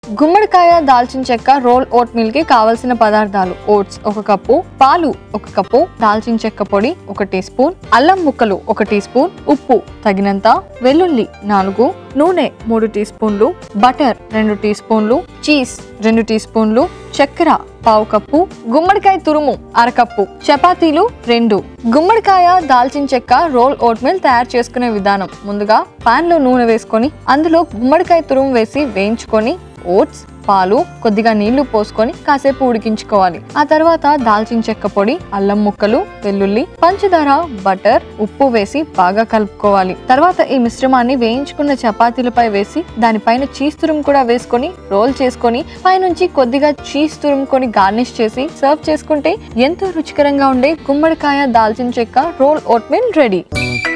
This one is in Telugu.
గుమ్మడికాయ దాల్చిన చెక్క రోల్ ఓట్ మిల్ కి కావలసిన పదార్థాలు ఓట్స్ ఒక కప్పు పాలు ఒక కప్పు దాల్చిన చెక్క పొడి ఒక టీ స్పూన్ అల్లం ముక్కలు ఒక టీ స్పూన్ ఉప్పు తగినంత వెల్లుల్లి నాలుగు నూనె మూడు టీ స్పూన్లు బటర్ రెండు టీ స్పూన్లు చీజ్ రెండు టీ స్పూన్లు చక్కెర పావు కప్పు గుమ్మడికాయ తురుము అరకప్పు చపాతీలు రెండు గుమ్మడికాయ దాల్చిన చెక్క రోల్ ఓట్ మిల్ తయారు చేసుకునే విధానం ముందుగా పాన్ లో నూనె వేసుకొని అందులో గుమ్మడికాయ తురుము వేసి వేయించుకొని ఓట్స్ పాలు కొద్దిగా నీళ్లు పోసుకొని కాసేపు ఉడికించుకోవాలి ఆ తర్వాత దాల్చిన చెక్క పొడి అల్లం ముక్కలు వెల్లుల్లి పంచదార బటర్ ఉప్పు వేసి బాగా కలుపుకోవాలి తర్వాత ఈ మిశ్రమాన్ని వేయించుకున్న చపాతీలపై వేసి దానిపైన చీజ్ తురుము కూడా వేసుకొని రోల్ చేసుకొని పైనుంచి కొద్దిగా చీజ్ తురుముకొని గార్నిష్ చేసి సర్వ్ చేసుకుంటే ఎంతో రుచికరంగా ఉండే గుమ్మడికాయ దాల్చిన చెక్క రోల్ ఓట్ మీల్ రెడీ